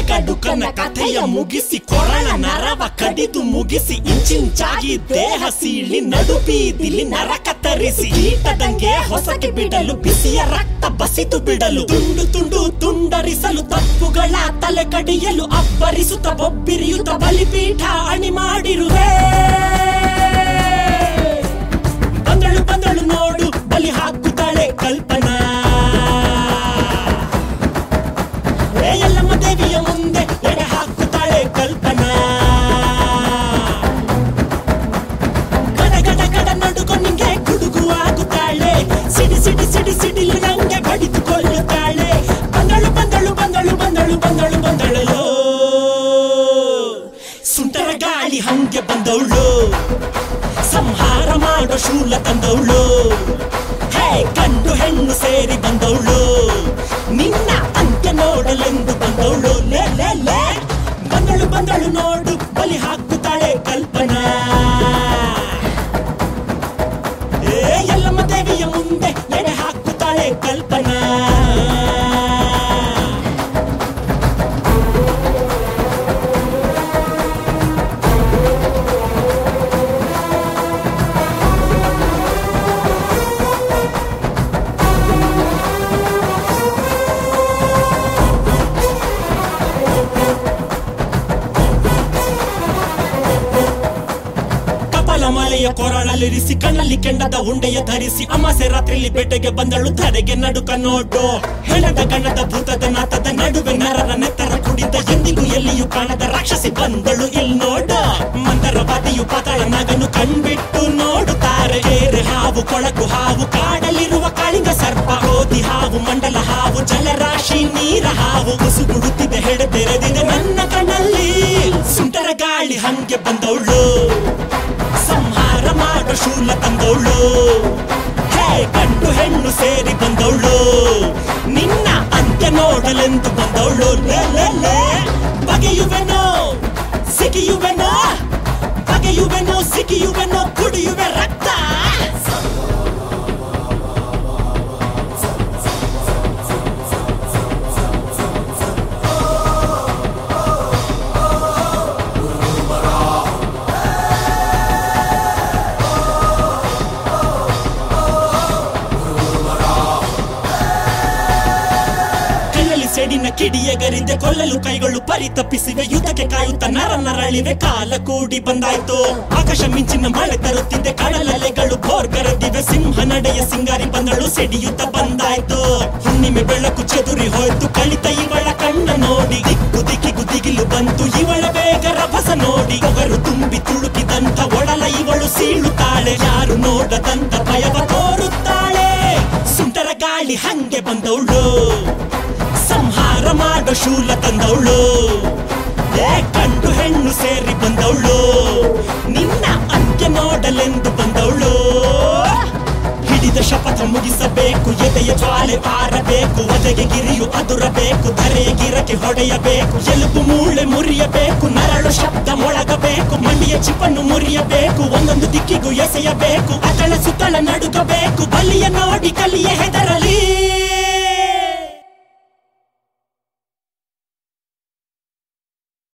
ಕಡುಕನ ಕಥೆಯ ಮುಗಿಸಿ ಕೊರಳ ನರವ ಕಡಿದು ಮುಗಿಸಿ ಇಂಚಿಂಚಾಗಿ ದೇಹ ಸೀಳಿ ನಡು ಬೀದಿಲಿ ನರ ಕತ್ತರಿಸಿ ಕೀಟದಂಗೆ ಹೊಸಕ್ಕೆ ಬಿಡಲು ಬಿಸಿಯ ರಕ್ತ ಬಸಿತು ಬಿಡಲು ತುಂಡು ತುಂಡು ತುಂಡರಿಸಲು ತಪ್ಪುಗಳ ತಲೆ ಕಡಿಯಲು ಅಬ್ಬರಿಸುತ್ತ ಬೊಬ್ಬಿರಿಯುತ್ತ ಬಲಿಪೀಠ ಅಣಿ ಮಾಡಿರುವೆ ಬಂದಳು ಬಂದಳು ನೋಡು ಬಲಿ ಹಾಕುತ್ತಾಳೆ ಕಲ್ಪನಾ ಏ ಎಲ್ಲಮ್ಮ ದೇವಿಯ ಮುಂದೆ ಎಡೆ ಹಾಕುತ್ತಾಳೆ ಕಲ್ಪನಾ ಗಡ ಗಡ ಗಡ ನಡುಗು ನಿಂಗೆ ಗುಡುಗು ಆಗುತ್ತಾಳೆ ಸಿಡಿ ಸಿಡಿ ಸಿಡಿ ಸಿಡಿಲು ನಂಗೆ ಬಡಿದು ಕೊಲ್ಲುತ್ತಾಳೆ ಬಂದಳು ಬಂದಳು ಬಂದಳು ಬಂದಳು ಬಂದಳು ಬಂದಳು ಸುಂಟರ ಗಾಳಿ ಹಂಗೆ ಬಂದವಳು ಸಂಹಾರ ಮಾಡೋ ಶೂಲ ತಂದವಳು ಹೇ ಗಂಡು ಹೆಣ್ಣು ಸೇರಿ ಬಂದವಳು ನಿನ್ನ ಅಂತ್ಯ ನೋಡಲೆಂದು ಬಂದವಳು ಲೇ ಲೇ ಲೇ ಬಂದಳು ಬಂದಳು ನೋಡು ಬಲಿ ಹಾಕುತ್ತಾಳೆ ಕಲ್ಪನಾ ಏ ಎಲ್ಲಮ್ಮ ದೇವಿಯ ಮುಂದೆ ಎಡೆ ಹಾಕುತ್ತಾಳೆ ಕಲ್ಪನಾ ಕಪಾಲ ಮಲೆಯ ಕೊರಳಲ್ಲಿರಿಸಿ ಕಣ್ಣಲ್ಲಿ ಕೆಂಡದ ಉಂಡೆಯ ಧರಿಸಿ ಅಮಾಸೆ ರಾತ್ರಿಲಿ ಬೆಟ್ಟಗೆ ಬಂದಳು ಧರೆಗೆ ನಡುಕ ನೋಡು ಹೆಣದ ಗಣದ ಭೂತದ ನಾತದ ನಡುವೆ ನರರ ನೆತ್ತರ ಕುಡಿದ ಎಂದಿಗೂ ಎಲ್ಲಿಯೂ ಕಾಣದ ರಾಕ್ಷಸಿ ಬಂದಳು ಇಲ್ಲಿ ನೋಡು ಮಂದರವಾದಿಯು ಪಾತಾಳ ನಗನು ಕಣ್ಬಿಟ್ಟು ನೋಡುತ್ತಾರೆ ಏರೆ ಹಾವು ಕೊಳಕು ಹಾವು ಕಾಡಲಿರುವ ಕಾಳಿಂಗ ಸರ್ಪ ಓದಿ ಹಾವು ಮಂಡಲ ಹಾವು ಜಲರಾಶಿ ನೀರ ಹಾವು ಮುಸುಗುಡುತ್ತಿದೆ ಹೆಡೆ ತೆರೆದಿದೆ ನನ್ನ ಕಣ್ಣಲ್ಲಿ ಸುಂಟರ ಗಾಳಿ ಹಂಗೆ ಬಂದವಳು ಸಂಹಾರ ಮಾಡೋ ಶೂಲ ತಂದವಳು ಹೇ ಗಂಡು ಹೆಣ್ಣು ಸೇರಿ ಬಂದವಳು ನಿನ್ನ ಅಂತ್ಯ ನೋಡಲೆಂದು ಬಂದವಳು ಲೇ ಲೇ ಲೇ ಬಗೆಯುವೆನೋ ಸಿಗಿಯುವೆನೋ ಬಗೆಯುವೆನೋ ಸಿಗಿಯುವೆನೋ ಕುಡಿಯುವೆ ರಕ್ತ ಕೈಯಲ್ಲಿ ಸೆಡಿನ ಕಿಡಿಯಗರಿದೆ ಕೊಲ್ಲಲು ಕೈಗಳು ಪರಿತಪ್ಪಿಸಿವೆ ಯುದ್ಧಕ್ಕೆ ಕಾಯುತ್ತ ನರ ನರಳಿವೆ ಕಾಲ ಕೂಡಿ ಬಂದಾಯ್ತು ಆಕಾಶ ಮಿಂಚಿನ ಮಳೆ ತರುತ್ತಿದೆ ಕಡಲಲೆಗಳು ಭೋರ್ಗರೆದಿವೆ ಸಿಂಹ ನಡೆಯ ಸಿಂಗಾರಿ ಬಂದಳು ಸೆಡಿಯುತ್ತ ಬಂದಾಯ್ತು ಹುಣ್ಣಿಮೆ ಬೆಳಕು ಚೆದುರಿ ಹೋಯ್ತು ಕಳಿತ ಇವಳ ಕಣ್ಣ ನೋಡಿ ದಿಕ್ಕು ದಿಕ್ಕಿಗೂ ದಿಗಿಲು ಬಂತು ಇವಳ ಬೇಗ ರಭಸ ನೋಡಿ ಒಗರು ತುಂಬಿ ತುಳುಕಿದಂತ ಒಡಲ ಇವಳು ಸೀಳುತ್ತಾಳೆ ಯಾರು ನೋಡದಂತ ಭಯವ ತೋರುತ್ತಾಳೆ ಸುಂಟರ ಗಾಳಿ ಹಂಗೆ ಬಂದವಳು ಸಂಹಾರ ಮಾಡೋ ಶೂಲ ತಂದವಳು ಏ ಗಂಡು ಹೆಣ್ಣು ಸೇರಿ ಬಂದವಳು ನಿನ್ನ ಅಂತ್ಯ ನೋಡಲೆಂದು ಬಂದವಳು ಹಿಡಿದ ಶಪಥ ಮುಗಿಸಬೇಕು ಎದೆಯ ಜ್ವಾಲೆ ಆರಬೇಕು ಒದೆಗೆ ಗಿರಿಯು ಅದುರಬೇಕು ಧರೆಯ ಗಿರಕ್ಕೆ ಹೊಡೆಯಬೇಕು ಎಲುಬು ಮೂಳೆ ಮುರಿಯಬೇಕು ನರಳು ಶಬ್ದ ಮೊಳಗಬೇಕು ಮಂಡಿಯ ಚಿಪ್ಪನ್ನು ಮುರಿಯಬೇಕು ಒಂದೊಂದು ದಿಕ್ಕಿಗೂ ಎಸೆಯಬೇಕು ಅತಳ ಸುತ್ತಳ ನಡುಗಬೇಕು ಬಲಿಯ ನೋಡಿ ಕಲಿಯ ಹೆದರಲಿ